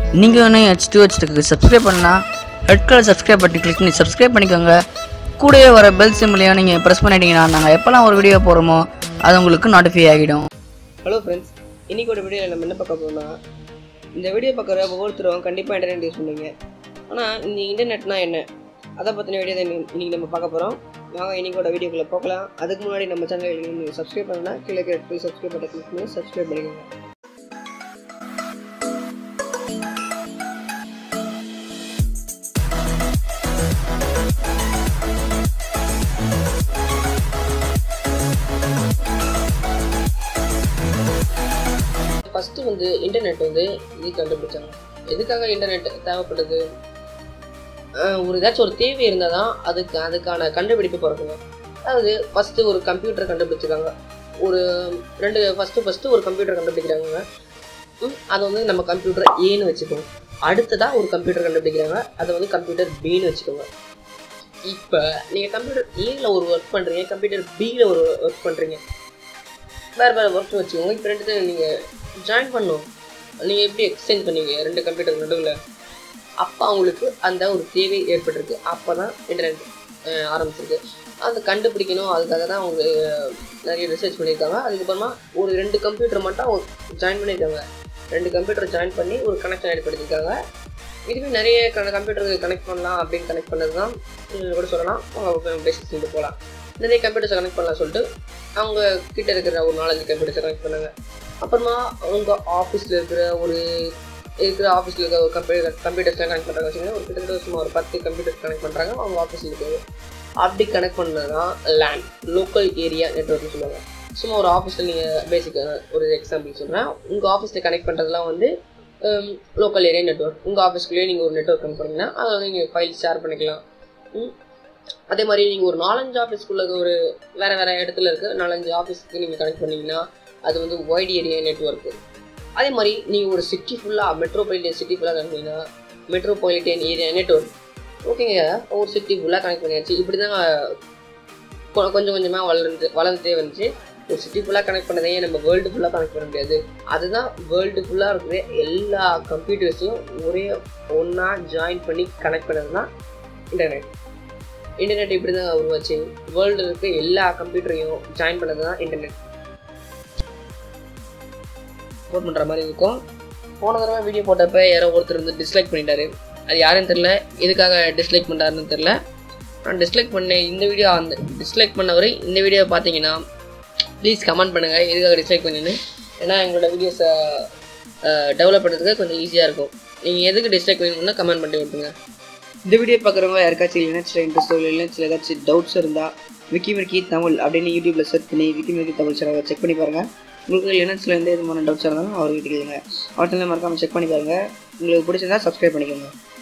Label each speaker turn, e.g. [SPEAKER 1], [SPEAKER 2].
[SPEAKER 1] நீங்கள் வேணும் H to H subscribe பண்ணலாம் red colour subscribe button click பண்ணி சப்ஸ்கிரைப் பண்ணிக்கோங்க கூடவே வர பெல் சிம்லையும் நீங்கள் ப்ரெஸ் பண்ணிட்டீங்கன்னா நாங்கள் எப்போல்லாம் ஒரு வீடியோ போடுறோமோ அது உங்களுக்கு நோட்டிஃபை ஆகிடும்
[SPEAKER 2] ஹலோ ஃப்ரெண்ட்ஸ் இன்னைக்கு ஒரு வீடியோவில் நம்ம என்ன பார்க்க போறோம்னா இந்த வீடியோ பார்க்குற ஒவ்வொருத்தரும் கண்டிப்பாக இன்டர்நெட் யூஸ் பண்ணுவீங்க ஆனால் இந்த இன்டர்நெட்னா என்ன அதை பற்றின வீடியோ தான் இன்னைக்கு நம்ம பார்க்க போகிறோம் வாங்க இன்னைக்கோட வீடியோக்குள்ளே போகலாம் அதுக்கு முன்னாடி நம்ம சேனல் நீங்கள் சப்ஸ்கிரைப் பண்ணனா கீழே போய் சப்ஸ்கிரைப் பட்டன் கிளிக் பண்ணி சப்ஸ்கிரைப் பண்ணிக்கோங்க ஃபஸ்ட்டு வந்து இன்டர்நெட் வந்து இது கண்டுபிடிச்சாங்க எதுக்காக இன்டர்நெட் தேவைப்படுது ஆஹ் ஒரு ஏதாச்சும் ஒரு தேவை இருந்தால் தான் அதுக்கு அதுக்கான கண்டுபிடிப்பு பிறக்குங்க அதாவது ஃபஸ்ட்டு ஒரு கம்ப்யூட்டர் கண்டுபிடிச்சிருக்காங்க ஒரு ரெண்டு ஃபஸ்ட்டு ஃபஸ்ட்டு ஒரு கம்ப்யூட்டர் கண்டுபிடிக்கிறாங்க ம், அதை வந்து நம்ம கம்ப்யூட்டர் ஏன்னு வச்சுக்கோங்க அடுத்ததாக ஒரு கம்ப்யூட்டர் கண்டுபிடிக்கிறாங்க அதை வந்து கம்ப்யூட்டர் பின்னு வச்சுக்கோங்க இப்போ நீங்கள் கம்ப்யூட்டர் ஏல ஒரு ஒர்க் பண்ணுறீங்க கம்ப்யூட்டர் பியில் ஒரு ஒர்க் பண்ணுறீங்க வேறு வேறு ஒர்க் வச்சுக்கோங்க இப்போ ரெண்டு நீங்கள் ஜாயின் பண்ணணும் நீங்கள் எப்படி எக்ஸ்சேஞ்ச் பண்ணீங்க ரெண்டு கம்ப்யூட்டர் நடுவில் அப்போ அவங்களுக்கு அந்த ஒரு தேவை ஏற்பட்டிருக்கு அப்போ தான் இன்டர்நெட் ஆரம்பிச்சிருக்கு அதை கண்டுபிடிக்கணும் அதுக்காக தான் அவங்க அஹ், நிறைய ரிசர்ச் பண்ணியிருக்காங்க அதுக்கப்புறமா ஒரு ரெண்டு கம்ப்யூட்டர் மட்டும் ஜாயின் பண்ணியிருக்காங்க ரெண்டு கம்ப்யூட்டர் ஜாயின் பண்ணி ஒரு கனெக்ஷன் ஏற்படுத்தியிருக்காங்க இதுவே நிறைய கம்ப்யூட்டர் கனெக்ட் பண்ணலாம் அப்படின்னு கனெக்ட் பண்ணது தான் உம், கூட சொல்லலாம் அவங்க பேசிக் செஞ்சு போகலாம் நிறைய கம்ப்யூட்டர்ஸை கனெக்ட் பண்ணலாம் சொல்லிட்டு அவங்க கிட்ட இருக்கிற ஒரு நாலஞ்சு கம்ப்யூட்டர்ஸை கனெக்ட் பண்ணாங்க அப்புறமா அவங்க ஆஃபீஸில் இருக்கிற ஒரு இருக்கிற ஆஃபீஸில் இருக்கிற ஒரு கம்ப்யூட்டர் கம்ப்யூட்டர்ஸ்லாம் கனெக்ட் பண்ணுறாங்க வச்சுக்கோங்க ஒரு கிட்டத்தட்ட சும்மா ஒரு பத்து கம்ப்யூட்டர்ஸ் கனெக்ட் பண்ணுறாங்க அவங்க ஆஃபீஸில் இருக்கிறது அப்படி கனெக்ட் பண்ணது தான் லேண்ட் லோக்கல் ஏரியா நெட்ஒர்க்னு சொல்லுவாங்க சும்மா ஒரு ஆஃபீஸில் நீங்கள் பேசிக்காக ஒரு எக்ஸாம்பிள் சொல்கிறேன் உங்கள் ஆஃபீஸில் கனெக்ட் பண்ணுறதுலாம் வந்து லோக்கல் ஏரியா நெட்ஒர்க் உங்கள் ஆஃபீஸ்க்குள்ளேயே நீங்கள் ஒரு நெட்ஒர்க் கனெக்ட் பண்ணீங்கன்னா அதை வந்து நீங்கள் ஃபைல் ஷேர் பண்ணிக்கலாம் ம். அதே மாதிரி நீங்கள் ஒரு நாலஞ்சு ஆஃபீஸ்க்குள்ள ஒரு வேறு வேறு இடத்துல இருக்க நாலஞ்சு ஆஃபீஸ்க்கு நீங்கள் கனெக்ட் பண்ணீங்கன்னா அது வந்து ஒய்ட் ஏரியா நெட்ஒர்க்கு அதே மாதிரி நீங்கள் ஒரு சிட்டி ஃபுல்லாக மெட்ரோபாலிட்டன் சிட்டி ஃபுல்லாக கனெக்ட் மெட்ரோபாலிட்டன் ஏரியா நெட்ஒர்க் ஓகேங்க ஒரு சிட்டி ஃபுல்லாக கனெக்ட் பண்ணியாச்சு இப்படி தான் கொ- கொஞ்சம் கொஞ்சமாக வளர்ந்து வளர்ந்துட்டே வந்துச்சு ஒரு சிட்டி ஃபுல்லாக கனெக்ட் பண்ணதையே நம்ம வேர்ல்டு ஃபுல்லாக கனெக்ட் பண்ண முடியாது அதுதான் வேர்ல்டு ஃபுல்லாக இருக்கிற எல்லா கம்ப்யூட்டர்ஸையும் ஒரே ஒன்றா ஜாயின் பண்ணி கனெக்ட் பண்ணது தான் இன்டர்நெட் இன்டர்நெட் இப்படி தான் உருவாச்சு வேர்ல்டு இருக்க எல்லா கம்ப்யூட்டரையும் ஜாயின் பண்ணது தான் இன்டர்நெட் சப்போர்ட் பண்ணுற மாதிரி இருக்கும் போன தடவை வீடியோ போட்டப்ப யாரோ ஒருத்தர் வந்து டிஸ்லைக் பண்ணிட்டாரு அது யாருன்னு தெரில எதுக்காக டிஸ்லைக் பண்ணுறாருன்னு தெரில நான் டிஸ்லைக் பண்ணேன் இந்த வீடியோ அந்த டிஸ்லைக் பண்ணவரை இந்த வீடியோ பார்த்தீங்கன்னா ப்ளீஸ் கமெண்ட் பண்ணுங்கள் எதுக்காக டிஸ்லைக் பண்ணுன்னு ஏன்னா எங்களோட வீடியோஸை டெவலப் பண்ணுறதுக்கு கொஞ்சம் ஈஸியாக இருக்கும் நீங்கள் எதுக்கு டிஸ்லைக் பண்ணணும்னா கமெண்ட் பண்ணி விட்டுங்க இந்த வீடியோ பார்க்குறவங்க யாருக்காச்சும் லினக்ஸில் இன்ட்ரெஸ்ட் இல்லை லினக்ஸில் ஏதாச்சும் டவுட்ஸ் இருந்தால் விக்கி மிர்க்கி தமிழ் அப்படின்னு யூடியூப்பில் சர்ச் பண்ணி விக்கி மிர்க்கி தமிழ் சேனலை செக் பண்ணி பாருங்கள் உங்களுக்கு லினக்ஸில் எந்த விதமான டவுட்ஸ் இருந்தாலும் அவர்கிட்ட கேளுங்க அவர்கிட்ட மறக்காமல் செக் பண்ணி பாருங்கள் உங்களுக்கு பிடிச்சிருந்தா சப்ஸ்கிரைப் பண்ணிக்கோங்க